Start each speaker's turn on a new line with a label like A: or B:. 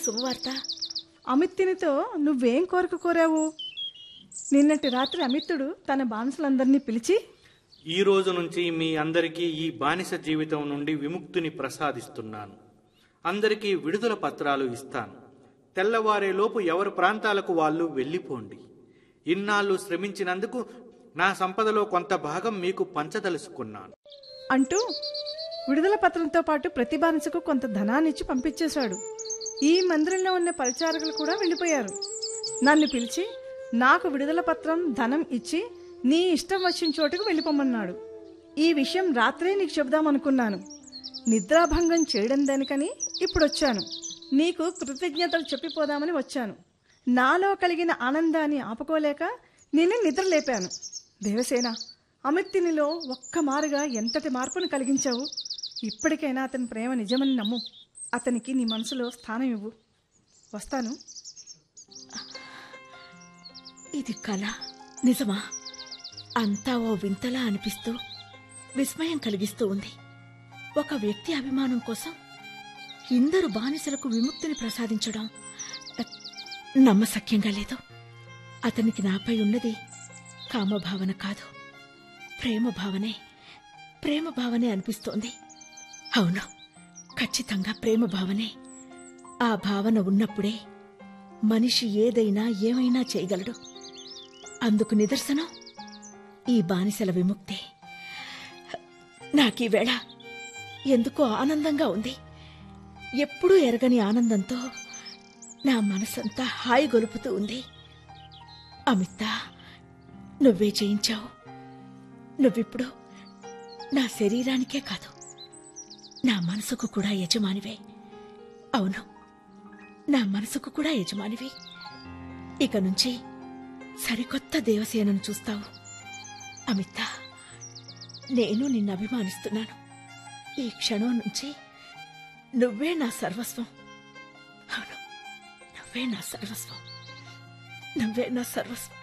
A: శుభవార్త
B: అమిత్తినితో నువ్వేం కోరిక కోరావు నిన్నటి రాత్రి అమిత్తుడు తన బానిసలందరినీ పిలిచి
C: ఈ రోజు నుంచి మీ అందరికీ ఈ బానిస జీవితం నుండి విముక్తిని ప్రసాదిస్తున్నాను అందరికీ విడుదల పత్రాలు ఇస్తాను తెల్లవారేలోపు ఎవరి ప్రాంతాలకు వాళ్ళు వెళ్ళిపోండి ఇన్నాళ్ళు శ్రమించినందుకు నా సంపదలో కొంత భాగం మీకు పంచదలుచుకున్నాను
B: అంటూ విడుదల పత్రంతో పాటు ప్రతి బానిసకు కొంత ధనాన్నిచ్చి పంపించేశాడు ఈ మందిరంలో ఉన్న పరిచారకులు కూడా వెళ్ళిపోయారు నన్ను పిలిచి నాకు విడుదల పత్రం ధనం ఇచ్చి నీ ఇష్టం వచ్చిన చోటుకు వెళ్ళిపోమన్నాడు ఈ విషయం రాత్రే నీకు చెబుదామనుకున్నాను నిద్రాభంగం చేయడం దానికని ఇప్పుడు వచ్చాను నీకు కృతజ్ఞతలు చెప్పిపోదామని వచ్చాను నాలో కలిగిన ఆనందాన్ని ఆపుకోలేక నిన్ను నిద్రలేపాను దేవసేన అమిత్తినిలో ఒక్క మారుగా ఎంతటి మార్పును కలిగించావు ఇప్పటికైనా అతని ప్రేమ నిజమని నమ్ము అతనికి నీ మనసులో స్థానం ఇవ్వు వస్తాను
A: ఇది కళ నిజమా అంతా ఓ వింతలా అనిపిస్తూ విస్మయం కలిగిస్తూ ఉంది ఒక వ్యక్తి అభిమానం కోసం ఇందరు బానిసలకు విముక్తిని ప్రసాదించడం అ, నమ్మశక్యంగా లేదు అతనికి నాపై ఉన్నది కామభావన కాదు ప్రేమ భావనే ప్రేమ భావనే అనిపిస్తోంది అవును ఖచ్చితంగా ప్రేమ భావనే ఆ భావన ఉన్నప్పుడే మనిషి ఏదైనా ఏమైనా చేయగలడు అందుకు నిదర్శనం ఈ బానిసల విముక్తి నాకీవేళ ఎందుకో ఆనందంగా ఉంది ఎప్పుడూ ఎరగని ఆనందంతో నా మనసంతా హాయి గొలుపుతూ ఉంది అమిత నువ్వే చేయించావు నువ్విప్పుడు నా శరీరానికే కాదు నా మనసుకు కూడా యజమానివే అవును నా మనసుకు కూడా యజమానివి ఇక నుంచి సరికొత్త దేవసేనను చూస్తావు అమిత నేను నిన్ను అభిమానిస్తున్నాను ఈ క్షణం నుంచి నువ్వే నా సర్వస్వం అవును నువ్వే నా సర్వస్వం నువ్వే నా సర్వస్వం